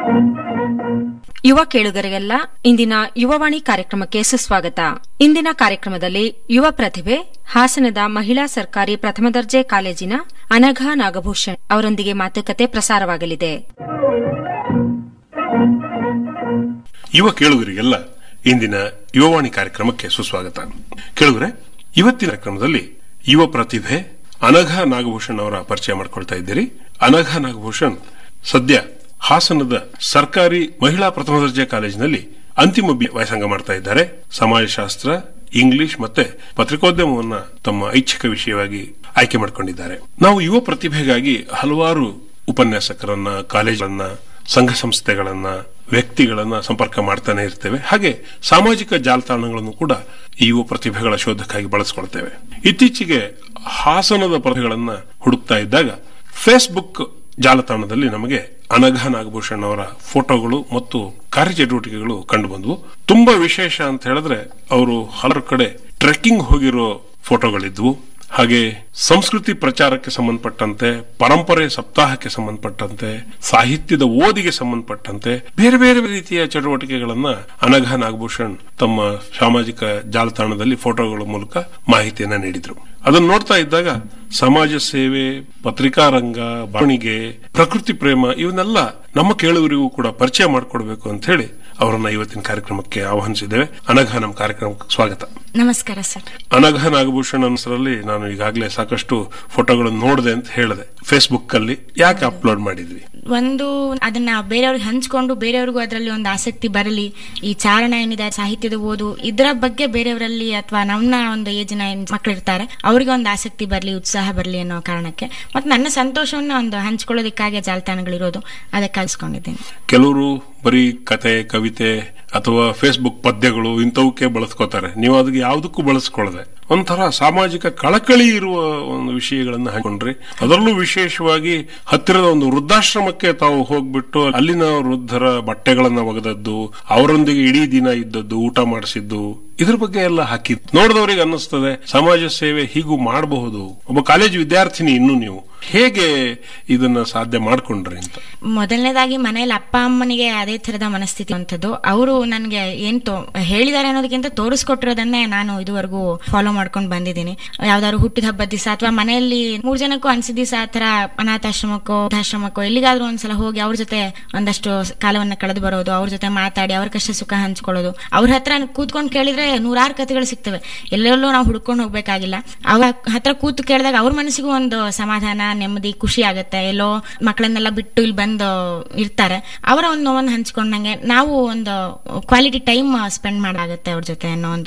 ಯುವ ಕೇಳುಗರಿಗೆಲ್ಲ ಇಂದಿನ ಯುವವಾಣಿ ಕಾರ್ಯಕ್ರಮಕ್ಕೆ ಸುಸ್ವಾಗತ ಇಂದಿನ ಕಾರ್ಯಕ್ರಮದಲ್ಲಿ ಯುವ ಪ್ರತಿಭೆ ಹಾಸನದ ಮಹಿಳಾ ಸರ್ಕಾರಿ ಪ್ರಥಮ ದರ್ಜೆ ಕಾಲೇಜಿನ ಅನಘಾ ನಾಗಭೂಷಣ್ ಅವರೊಂದಿಗೆ ಮಾತುಕತೆ ಪ್ರಸಾರವಾಗಲಿದೆ ಯುವ ಕೇಳುಗರಿಗೆಲ್ಲ ಇಂದಿನ ಯುವವಾಣಿ ಕಾರ್ಯಕ್ರಮಕ್ಕೆ ಸುಸ್ವಾಗತ ಕೇಳುಗರೆ ಇವತ್ತಿನ ಕಾರ್ಯಕ್ರಮದಲ್ಲಿ ಯುವ ಪ್ರತಿಭೆ ಅನಘಾ ನಾಗಭೂಷಣ್ ಅವರ ಪರಿಚಯ ಮಾಡ್ಕೊಳ್ತಾ ಇದ್ದೀರಿ ಅನಘಾ ನಾಗಭೂಷಣ್ ಸದ್ಯ ಹಾಸನದ ಸರ್ಕಾರಿ ಮಹಿಳಾ ಪ್ರಥಮ ದರ್ಜೆ ಕಾಲೇಜಿನಲ್ಲಿ ಅಂತಿಮ ಬಿ ವ್ಯಾಸಂಗ ಮಾಡ್ತಾ ಇದ್ದಾರೆ ಸಮಾಜಶಾಸ್ತ್ರ ಇಂಗ್ಲಿಷ್ ಮತ್ತೆ ಪತ್ರಿಕೋದ್ಯಮವನ್ನ ತಮ್ಮ ಐಚ್ಛಿಕ ವಿಷಯವಾಗಿ ಆಯ್ಕೆ ಮಾಡಿಕೊಂಡಿದ್ದಾರೆ ನಾವು ಯುವ ಪ್ರತಿಭೆಗಾಗಿ ಹಲವಾರು ಉಪನ್ಯಾಸಕರನ್ನ ಕಾಲೇಜನ್ನ ಸಂಘ ಸಂಸ್ಥೆಗಳನ್ನ ವ್ಯಕ್ತಿಗಳನ್ನ ಸಂಪರ್ಕ ಮಾಡ್ತಾನೆ ಇರ್ತೇವೆ ಹಾಗೆ ಸಾಮಾಜಿಕ ಜಾಲತಾಣಗಳನ್ನು ಕೂಡ ಈ ಯುವ ಪ್ರತಿಭೆಗಳ ಶೋಧಕ್ಕಾಗಿ ಬಳಸಿಕೊಳ್ತೇವೆ ಇತ್ತೀಚೆಗೆ ಹಾಸನದ ಪ್ರತಿಭೆಗಳನ್ನ ಹುಡುಕ್ತಾ ಇದ್ದಾಗ ಫೇಸ್ಬುಕ್ ಜಾಲತಾಣದಲ್ಲಿ ನಮಗೆ ಅನಘಾ ನಾಗಭೂಷಣ್ ಅವರ ಫೋಟೋಗಳು ಮತ್ತು ಕಾರ್ಯಚಟುವಟಿಕೆಗಳು ಕಂಡು ಬಂದವು ತುಂಬಾ ವಿಶೇಷ ಅಂತ ಹೇಳಿದ್ರೆ ಅವರು ಹಲವು ಕಡೆ ಟ್ರೆಕ್ಕಿಂಗ್ ಹೋಗಿರೋ ಫೋಟೋಗಳಿದ್ವು ಹಾಗೆ ಸಂಸ್ಕೃತಿ ಪ್ರಚಾರಕ್ಕೆ ಸಂಬಂಧಪಟ್ಟಂತೆ ಪರಂಪರೆ ಸಪ್ತಾಹಕ್ಕೆ ಸಂಬಂಧಪಟ್ಟಂತೆ ಸಾಹಿತ್ಯದ ಓದಿಗೆ ಸಂಬಂಧಪಟ್ಟಂತೆ ಬೇರೆ ಬೇರೆ ರೀತಿಯ ಚಟುವಟಿಕೆಗಳನ್ನ ಅನಘಾ ನಾಗಭೂಷಣ್ ತಮ್ಮ ಸಾಮಾಜಿಕ ಜಾಲತಾಣದಲ್ಲಿ ಫೋಟೋಗಳ ಮೂಲಕ ಮಾಹಿತಿಯನ್ನ ನೀಡಿದ್ರು ಅದನ್ನು ನೋಡ್ತಾ ಇದ್ದಾಗ ಸಮಾಜ ಸೇವೆ ಪತ್ರಿಕಾ ರಂಗ ಬರವಣಿಗೆ ಪ್ರಕೃತಿ ಪ್ರೇಮ ಇವನ್ನೆಲ್ಲ ನಮ್ಮ ಕೇಳುವರಿಗೂ ಕೂಡ ಪರಿಚಯ ಮಾಡಿಕೊಡ್ಬೇಕು ಅಂತ ಹೇಳಿ ಅವರನ್ನ ಇವತ್ತಿನ ಕಾರ್ಯಕ್ರಮಕ್ಕೆ ಆಹ್ವಾನಿಸಿದ್ದೇವೆ ಅನಘಾ ನಮ್ಮ ಕಾರ್ಯಕ್ರಮಕ್ಕೆ ಸ್ವಾಗತ ನಮಸ್ಕಾರ ಸರ್ ಅನಘಾ ನಾಗಭೂಷಣ್ ಅನ್ಸರಲ್ಲಿ ನಾನು ಈಗಾಗಲೇ ಸಾಕಷ್ಟು ಫೋಟೋಗಳನ್ನು ನೋಡಿದೆ ಅಂತ ಹೇಳಿದೆ ಫೇಸ್ಬುಕ್ ಅಲ್ಲಿ ಯಾಕೆ ಅಪ್ಲೋಡ್ ಮಾಡಿದ್ವಿ ಒಂದು ಅದನ್ನ ಬೇರೆಯವ್ರಿಗೆ ಹಂಚ್ಕೊಂಡು ಬೇರೆಯವ್ರಿಗೂ ಅದರಲ್ಲಿ ಒಂದು ಆಸಕ್ತಿ ಬರಲಿ ಈ ಚಾರಣ ಏನಿದೆ ಸಾಹಿತ್ಯದ ಓದು ಇದರ ಬಗ್ಗೆ ಬೇರೆಯವರಲ್ಲಿ ಅಥವಾ ನಮ್ಮ ಒಂದು ಏಜಿನ ಏನ್ ಮಕ್ಕಳಿರ್ತಾರೆ ಅವರಿಗೆ ಒಂದು ಆಸಕ್ತಿ ಬರಲಿ ಉತ್ಸಾಹ ಬರಲಿ ಅನ್ನೋ ಕಾರಣಕ್ಕೆ ಮತ್ತೆ ನನ್ನ ಸಂತೋಷವನ್ನ ಒಂದು ಹಂಚ್ಕೊಳ್ಳೋದಕ್ಕಾಗಿ ಜಾಲತಾಣಗಳಿರೋದು ಅದಕ್ಕೆ ಕಲ್ಸ್ಕೊಂಡಿದ್ದೀನಿ ಕೆಲವರು ಬರೀ ಕತೆ ಕವಿತೆ ಅಥವಾ ಫೇಸ್ಬುಕ್ ಪದ್ಯಗಳು ಇಂಥವಕ್ಕೆ ಬಳಸ್ಕೋತಾರೆ ನೀವು ಅದಕ್ಕೆ ಯಾವುದಕ್ಕೂ ಬಳಸ್ಕೊಳ್ಳದೆ ಒಂಥರ ಸಾಮಾಜಿಕ ಕಳಕಳಿ ಇರುವ ಒಂದು ವಿಷಯಗಳನ್ನ ಹಾಕೊಂಡ್ರಿ ಅದರಲ್ಲೂ ವಿಶೇಷವಾಗಿ ಹತ್ತಿರದ ಒಂದು ವೃದ್ಧಾಶ್ರಮಕ್ಕೆ ತಾವು ಹೋಗ್ಬಿಟ್ಟು ಅಲ್ಲಿನ ವೃದ್ಧರ ಬಟ್ಟೆಗಳನ್ನ ಒಗೆದದ್ದು ಅವರೊಂದಿಗೆ ಇಡೀ ದಿನ ಇದ್ದದ್ದು ಊಟ ಮಾಡಿಸಿದ್ದು ಇದ್ರ ಬಗ್ಗೆ ಎಲ್ಲ ಹಾಕಿ ನೋಡಿದವರಿಗೆ ಅನ್ನಿಸ್ತದೆ ಸಮಾಜ ಸೇವೆ ಹೀಗೂ ಮಾಡಬಹುದು ಒಬ್ಬ ಕಾಲೇಜು ವಿದ್ಯಾರ್ಥಿನಿ ಇನ್ನು ನೀವು ಹೇಗೆ ಇದನ್ನ ಸಾಧ್ಯ ಮಾಡ್ಕೊಂಡ್ರಿ ಅಂತ ಮೊದಲನೇದಾಗಿ ಮನೇಲಿ ಅಪ್ಪ ಅಮ್ಮನಿಗೆ ಅದೇ ತರದ ಮನಸ್ಥಿತಿ ಅಂತದ್ದು ಅವರು ನನಗೆ ಏನ್ ತೋ ಹೇಳಿದ್ದಾರೆ ಅನ್ನೋದಕ್ಕಿಂತ ತೋರಿಸ್ಕೊಟ್ಟಿರೋದನ್ನೇ ನಾನು ಇದುವರೆಗೂ ಫಾಲೋ ಮಾಡ್ಕೊಂಡು ಬಂದಿದ್ದೀನಿ ಯಾವ್ದಾದ್ರು ಹುಟ್ಟಿದ ಹಬ್ಬದ ದಿವಸ ಅಥವಾ ಮನೆಯಲ್ಲಿ ಮೂರ್ ಜನಕ್ಕೂ ಅನ್ಸಿದ ದಿವಸ ಆ ತರ ಅನಾಥಾಶ್ರಮಕ್ಕೋ ವೃದ್ಧಾಶ್ರಮಕ್ಕೋ ಎಲ್ಲಿಗಾದ್ರೂ ಒಂದ್ಸಲ ಹೋಗಿ ಅವ್ರ ಜೊತೆ ಒಂದಷ್ಟು ಕಾಲವನ್ನ ಕಳೆದು ಬರೋದು ಅವ್ರ ಜೊತೆ ಮಾತಾಡಿ ಅವ್ರ ಕಷ್ಟ ಸುಖ ಹಂಚ್ಕೊಳ್ಳೋದು ಅವ್ರ ಹತ್ರ ಕೂತ್ಕೊಂಡು ಕೇಳಿದ್ರೆ ನೂರಾರು ಕಥೆಗಳು ಸಿಗ್ತವೆ ಎಲ್ಲೆಲ್ಲೋ ನಾವು ಹುಡ್ಕೊಂಡು ಹೋಗ್ಬೇಕಾಗಿಲ್ಲ ಅವ್ರ ಹತ್ರ ಕೂತು ಕೇಳಿದಾಗ ಅವ್ರ ಮನಸ್ಸಿಗೂ ಒಂದು ಸಮಾಧಾನ ನೆಮ್ಮದಿ ಖುಷಿ ಆಗುತ್ತೆ ಎಲ್ಲೋ ಮಕ್ಕಳನ್ನೆಲ್ಲ ಬಿಟ್ಟು ಇಲ್ಲಿ ಬಂದು ಇರ್ತಾರೆ ಅವರ ಒಂದು ನೋವನ್ನು ಹಂಚ್ಕೊಂಡಂಗೆ ನಾವು ಒಂದು ಕ್ವಾಲಿಟಿ ಟೈಮ್ ಸ್ಪೆಂಡ್ ಮಾಡಾಗುತ್ತೆ ಅವ್ರ ಜೊತೆ ಅನ್ನೋ ಒಂದು